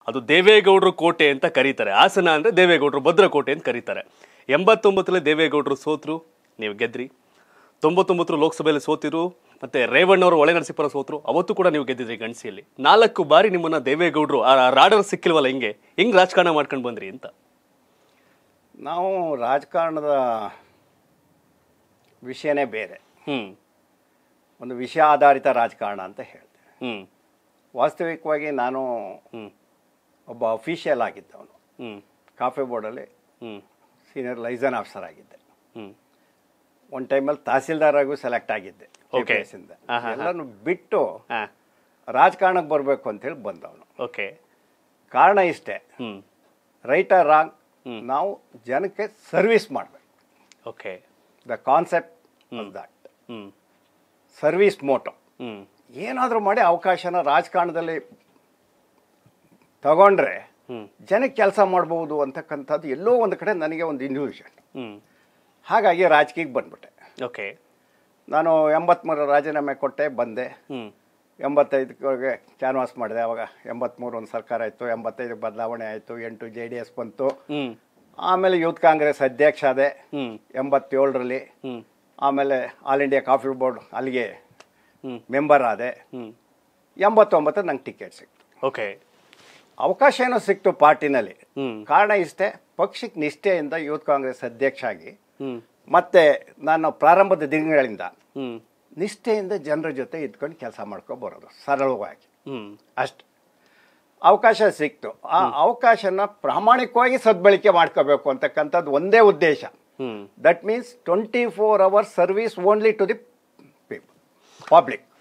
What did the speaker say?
ಅದು ದೇವೇಗೌಡರು ಕೋಟೆ ಅಂತ ಕರೀತಾರೆ ಹಾಸನ ಅಂದ್ರೆ ದೇವೇಗೌಡರು ಭದ್ರಕೋಟೆ ಅಂತ ಕರೀತಾರೆ ಎಂಬತ್ತೊಂಬತ್ತರಲ್ಲಿ ದೇವೇಗೌಡರು ಸೋತ್ರು ನೀವು ಗೆದ್ರಿ ತೊಂಬತ್ತೊಂಬತ್ತರ ಲೋಕಸಭೆಯಲ್ಲಿ ಸೋತಿರು ಮತ್ತೆ ರೇವಣ್ಣವರು ಒಳೆ ನರಸೀಪುರ ಸೋತ್ರು ಅವತ್ತು ಕೂಡ ನೀವು ಗೆದ್ದಿದ್ರಿ ಗಣಸಿಯಲ್ಲಿ ನಾಲ್ಕು ಬಾರಿ ನಿಮ್ಮನ್ನ ದೇವೇಗೌಡರು ಆ ರಾಡರ್ ಸಿಕ್ಕಿಲ್ವಲ್ಲ ಹಿಂಗೆ ಹಿಂಗ್ ರಾಜಕಾರಣ ಮಾಡ್ಕೊಂಡು ಬಂದ್ರಿ ಅಂತ ನಾವು ರಾಜಕಾರಣದ ವಿಷಯನೇ ಬೇರೆ ಹ್ಮ್ ಒಂದು ವಿಷಯ ಆಧಾರಿತ ರಾಜಕಾರಣ ಅಂತ ಹೇಳ್ತೇನೆ ಹ್ಮ್ ವಾಸ್ತವಿಕವಾಗಿ ನಾನು ಹ್ಮ್ ಒಬ್ಬ ಅಫಿಷಿಯಲ್ ಆಗಿದ್ದವನು ಹ್ಮ್ ಕಾಫಿ ಬೋರ್ಡಲ್ಲಿ ಹ್ಮ್ ಸೀನಿಯರ್ ಲೈಸನ್ ಆಫೀಸರ್ ಆಗಿದ್ದೆ ಹ್ಮ್ ಒಂದು ಟೈಮಲ್ಲಿ ತಹಸೀಲ್ದಾರ್ ಆಗೂ ಸೆಲೆಕ್ಟ್ ಆಗಿದ್ದೆ Okay. KPS ಇಂದ ಹಾ, ಹಾ, ಹಾ. ಎಲ್ಲನೂ ಬಿಟ್ಟು ಹಾ ರಾಜಕಾರಣಕ್ಕೆ ಬರಬೇಕು ಅಂತೇಳಿ ಬಂದವನು ಓಕೆ ಕಾರಣ ಇಷ್ಟೇ ಹ್ಮ್ ರೈಟ್ ಆರ್ ರಾಂಗ್ ನಾವು ಜನಕ್ಕೆ ಸರ್ವಿಸ್ ಮಾಡಬೇಕು okay the concept that hmm service motto hmm ಏನಾದರೂ ಮಾಡಿ ಅವಕಾಶನ ರಾಜಕಾರಣದಲ್ಲಿ ತಗೊಂಡ್ರೆ ಹ್ಮ್ ಜನಕ್ಕೆ ಕೆಲಸ ಮಾಡ್ಬೋದು ಅಂತಕ್ಕಂಥದ್ದು ಎಲ್ಲೋ ಒಂದು ಕಡೆ ನನಗೆ ಒಂದು ಇಂಡಿವಿಜುವಲ್ ಹ್ಮ್ ಹಾಗಾಗಿ ರಾಜಕೀಯಕ್ಕೆ ಬಂದ್ಬಿಟ್ಟೆ ಓಕೆ ನಾನು ಎಂಬತ್ತ್ಮೂರು ರಾಜೀನಾಮೆ ಕೊಟ್ಟೆ ಬಂದೆ ಹ್ಮ್ ಎಂಬತ್ತೈದಕ್ಕೆ ಕ್ಯಾನ್ವಾಸ್ ಮಾಡಿದೆ ಅವಾಗ ಎಂಬತ್ತ್ಮೂರು ಒಂದು ಸರ್ಕಾರ ಆಯಿತು ಎಂಬತ್ತೈದು ಬದಲಾವಣೆ ಆಯಿತು ಎಂಟು ಜೆ ಡಿ ಎಸ್ ಬಂತು ಹ್ಮ್ ಆಮೇಲೆ ಯೂತ್ ಕಾಂಗ್ರೆಸ್ ಅಧ್ಯಕ್ಷ ಆದೆ ಹ್ಮ್ ಎಂಬತ್ತೇಳರಲ್ಲಿ ಹ್ಮ್ ಆಮೇಲೆ ಆಲ್ ಇಂಡಿಯಾ ಕಾಫಿ ಬೋರ್ಡ್ ಅಲ್ಲಿಗೆ ಹ್ಮ್ ಮೆಂಬರ್ ಆದೆ ಹ್ಮ್ ಎಂಬತ್ತೊಂಬತ್ತು ನಂಗೆ ಟಿಕೆಟ್ ಸಿಕ್ತು ಓಕೆ ಅವಕಾಶ ಏನೋ ಸಿಕ್ತು ಪಾರ್ಟಿನಲ್ಲಿ ಹ್ಮ್ ಕಾರಣ ಇಷ್ಟೇ ಪಕ್ಷಕ್ಕೆ ನಿಷ್ಠೆಯಿಂದ ಯೂತ್ ಕಾಂಗ್ರೆಸ್ ಅಧ್ಯಕ್ಷ ಆಗಿ ಹ್ಮ್ ಮತ್ತೆ ನಾನು ಪ್ರಾರಂಭದ ದಿನಗಳಿಂದ ಹ್ಮ್ ನಿಷ್ಠೆಯಿಂದ ಜನರ ಜೊತೆ ಇದ್ಕೊಂಡು ಕೆಲಸ ಮಾಡ್ಕೊ ಬರೋದು ಸರಳವಾಗಿ ಹ್ಮ್ ಅಷ್ಟು ಅವಕಾಶ ಸಿಕ್ತು ಆ ಅವಕಾಶನ ಪ್ರಾಮಾಣಿಕವಾಗಿ ಸದ್ಬಳಕೆ ಮಾಡ್ಕೋಬೇಕು ಅಂತಕ್ಕಂಥದ್ದು ಒಂದೇ ಉದ್ದೇಶ hmm that means twenty four hours service only to the people public